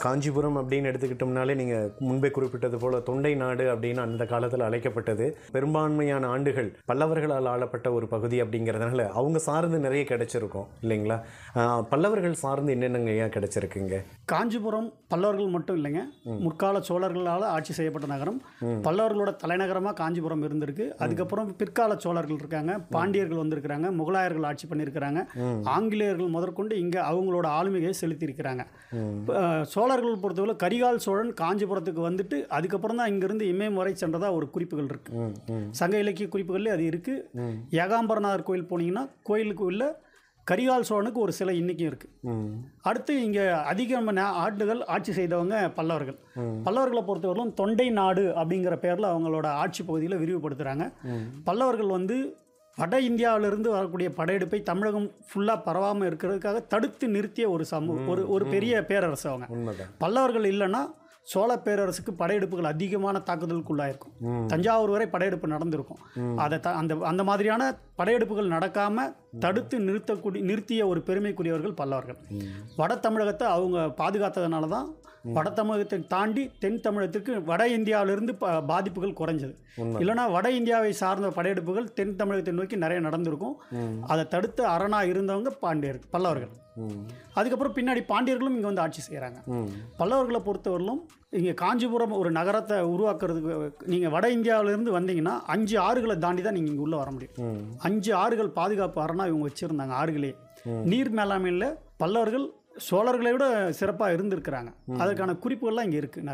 காஞ்சிபுரம் அப்படின்னு எடுத்துக்கிட்டோம்னாலே நீங்கள் முன்பே குறிப்பிட்டது போல தொண்டை நாடு அப்படின்னு அந்த காலத்தில் அழைக்கப்பட்டது பெரும்பான்மையான ஆண்டுகள் பல்லவர்களால் ஆளப்பட்ட ஒரு பகுதி அப்படிங்கிறதுனால அவங்க சார்ந்து நிறைய கிடைச்சிருக்கும் இல்லைங்களா ஆஹ் பல்லவர்கள் சார்ந்து என்னென்னங்க ஏன் கிடைச்சிருக்குங்க காஞ்சிபுரம் பல்லவர்கள் மட்டும் இல்லைங்க முற்கால சோழர்களால் ஆட்சி செய்யப்பட்ட நகரம் பல்லவர்களோட தலைநகரமாக காஞ்சிபுரம் இருந்திருக்கு அதுக்கப்புறம் பிற்கால சோழர்கள் இருக்காங்க பாண்டியர்கள் வந்திருக்கிறாங்க முகலாயர்கள் ஆட்சி பண்ணியிருக்கிறாங்க ஆங்கிலேயர்கள் முதற்கொண்டு இங்கே அவங்களோட ஆளுமையை செலுத்தியிருக்கிறாங்க இப்ப, அஹ், சோழர்கள் பொறுத்தவரை கரிகால் சோழன் காஞ்சிபுரத்துக்கு வந்துட்டு அதுக்கப்புறம் தான் இங்கிருந்து இமயமலை சென்றதா ஒரு குறிப்புகள் இருக்கு ம் ம் சங்க இலக்கிய குறிப்புகள்லேயே அது இருக்கு ஏகாம்பரநாதர் கோயில் போனீங்கன்னா கோயிலுக்கு உள்ள கரிகால் சோழனுக்கு ஒரு சிலை இன்னைக்கும் இருக்கு ம் அடுத்து இங்கே அதிகமான ஆண்டுகள் ஆட்சி செய்தவங்க பல்லவர்கள் பல்லவர்களை பொறுத்தவரையிலும் தொண்டை நாடு அப்படிங்கிற பேரில் அவங்களோட ஆட்சி பகுதியில் விரிவுபடுத்துகிறாங்க பல்லவர்கள் வந்து வட இந்தியாவிலிருந்து வரக்கூடிய படையெடுப்பை தமிழகம் ஃபுல்லாக பரவாமல் இருக்கிறதுக்காக தடுத்து நிறுத்திய ஒரு சமூக ஒரு ஒரு பெரிய பேரரசு அவங்க உண்மைதான் பல்லவர்கள் இல்லைன்னா சோழ பேரரசுக்கு படையெடுப்புகள் அதிகமான தாக்குதலுக்குள்ளாயிருக்கும் தஞ்சாவூர் வரை படையெடுப்பு நடந்திருக்கும் அதை த அந்த அந்த மாதிரியான படையெடுப்புகள் நடக்காம தடுத்து நிறுத்தக்கூடிய நிறுத்திய ஒரு பெருமைக்குரியவர்கள் பல்லவர்கள் வட தமிழகத்தை அவங்க பாதுகாத்ததுனால தான் வட தமிழகத்தை தாண்டி தென் தமிழகத்திற்கு வட இந்தியாவிலிருந்து ப பாதிப்புகள் குறைஞ்சது இல்லைன்னா வட இந்தியாவை சார்ந்த படையெடுப்புகள் தென் தமிழகத்தை நோக்கி நிறைய நடந்திருக்கும் அதை தடுத்து அரணா இருந்தவங்க பாண்டியர் பல்லவர்கள் ம் அதுக்கப்புறம் பின்னாடி பாண்டியர்களும் இங்கே வந்து ஆட்சி செய்கிறாங்க ம் பல்லவர்களை பொறுத்தவரையிலும் இங்கே காஞ்சிபுரம் ஒரு நகரத்தை உருவாக்குறதுக்கு நீங்கள் வட இந்தியாவிலேருந்து வந்தீங்கன்னா அஞ்சு ஆறுகளை தாண்டி தான் நீங்கள் இங்கே உள்ளே வர முடியும் ம் அஞ்சு ஆறுகள் பாதுகாப்பு அரணா இவங்க வச்சுருந்தாங்க ஆறுகளே நீர் மேலாண்மையில் பல்லவர்கள் சோழர்களை விட சிறப்பாக இருந்திருக்கிறாங்க அதற்கான குறிப்புகள்லாம் இங்கே இருக்குது